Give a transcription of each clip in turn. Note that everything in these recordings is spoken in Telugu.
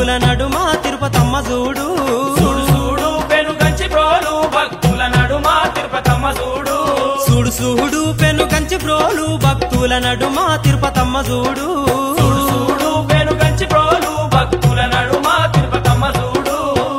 భక్తుల నడుమ తిరుపతమ్మ చూడు చూడు చూడు పెనుగంచి ప్రోలు భక్తుల నడుమ తిరుపతమ్మ చూడు చూడు చూడు పెను కంచి ప్రోలు భక్తుల నడుమ తిరుపతమ్మ చూడు చూడు చూడు పెనుగంచి ప్రోలు భక్తుల నడుమ తిరుపతమ్మ చూడు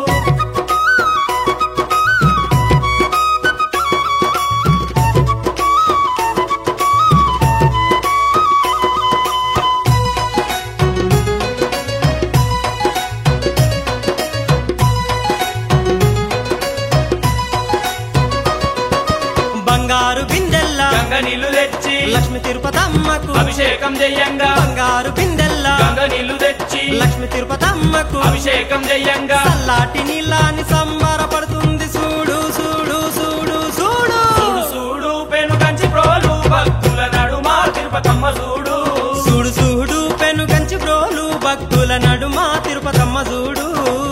బంగారు బిందెల్ల గంగ నీళ్లు తెచ్చి లక్ష్మి తిరుపతమ్మకు అభిషేకం చెయ్యంగా బంగారు బిందెల్ల గంగ నీళ్లు తెచ్చి లక్ష్మి తిరుపతమ్మకు అభిషేకం చెయ్యంగా చల్లాటి నీళ్ళని సంబరపడుతుంది చూడు చూడు చూడు చూడు చూడు చూడు పెనుగంచి ప్రోలు భక్తుల నడుమ తిరుపతమ్మ చూడు చూడు చూడు పెను కంచి బ్రోలు భక్తుల నడుమ తిరుపతమ్మ చూడు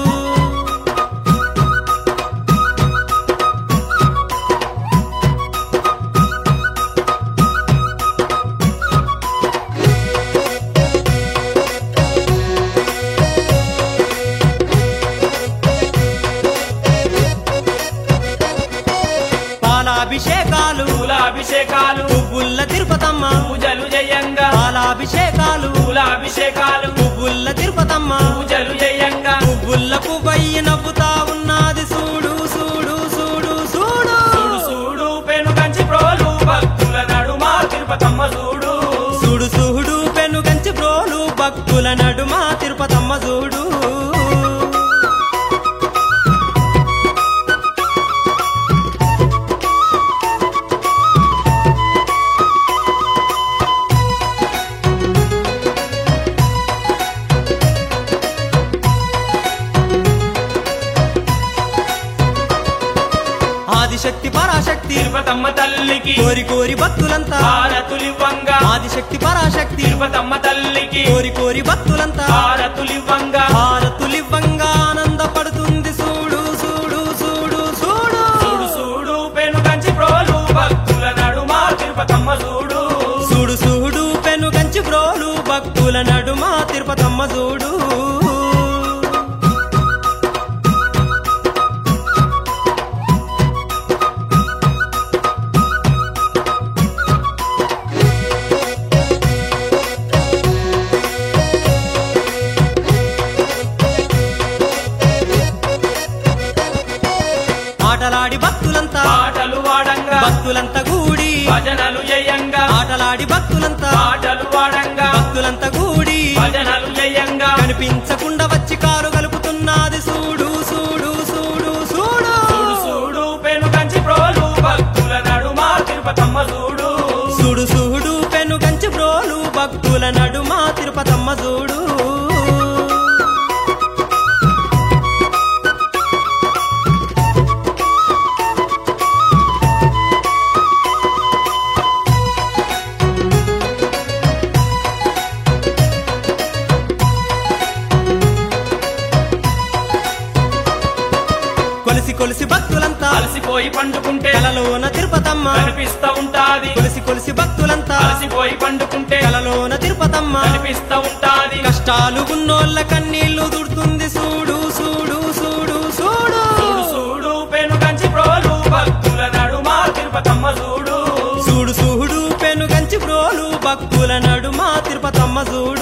పాలాభిషేకాలు పూల అభిషేకాలు పువ్వుల్ల తిరుపతమ్మ పూజలు చెయ్యంగా పాలాభిషేకాలు పూల అభిషేకాలు పువ్వుల్ల తిరుపతమ్మ పూజలు చెయ్యంగా పువ్వుల్ల పువ్వయ్య నవ్వుతా ఉన్నది చూడు చూడు చూడు చూడు చూడు చూడు పెనుగంచి ప్రోలు భక్తుల నడుమ తిరుపతమ్మ చూడు చూడు చూడు పెను కంచి బ్రోలు భక్తుల నడుమ తిరుపతమ్మ చూడు ఆదిశక్తి పరాశక్తి తిరుపతమ్మ తల్లికి కోరి కోరి భక్తులంతా హారతులివ్వంగా ఆదిశక్తి పరాశక్తి తిరుపతమ్మ తల్లికి కోరి కోరి భక్తులంతా హారతులివ్వంగా హారతులివ్వంగా ఆనందపడుతుంది చూడు చూడు చూడు చూడు చూడు చూడు పెనుగంచి ప్రోలు భక్తుల నడుమ తిరుపతమ్మ చూడు చూడు చూడు పెను కంచి బ్రోలు భక్తుల నడుమ తిరుపతమ్మ చూడు ఆటలాడి భక్తులంతా పాటలు వాడంగా భక్తులంతా కూడి భజనలు చేయంగా ఆటలాడి భక్తులంతా పాటలు వాడంగా భక్తులంతా కూడి భజనలు చేయంగా కనిపించకుండా వచ్చి కారు కలుపుతున్నది చూడు చూడు చూడు చూడు చూడు చూడు పెనుగంచి ప్రోలు భక్తుల నడుమ తిరుపతమ్మ చూడు చూడు చూడు పెను కంచి బ్రోలు భక్తుల నడుమ తిరుపతమ్మ చూడు కొలిసి కొలిసి భక్తులంతా అలసిపోయి పండుకుంటే కలలోన తిరుపతమ్మ కనిపిస్తా ఉంటాది కొలిసి కొలిసి భక్తులంతా అలసిపోయి పండుకుంటే కలలోన తిరుపతమ్మ కనిపిస్తా ఉంటాది కష్టాలు ఉన్నోళ్ళ కన్నీళ్లు దుడుతుంది చూడు చూడు చూడు చూడు చూడు చూడు పెనుగంచి ప్రోలు భక్తుల నడుమ తిరుపతమ్మ చూడు చూడు చూడు పెను కంచి బ్రోలు భక్తుల నడుమ తిరుపతమ్మ చూడు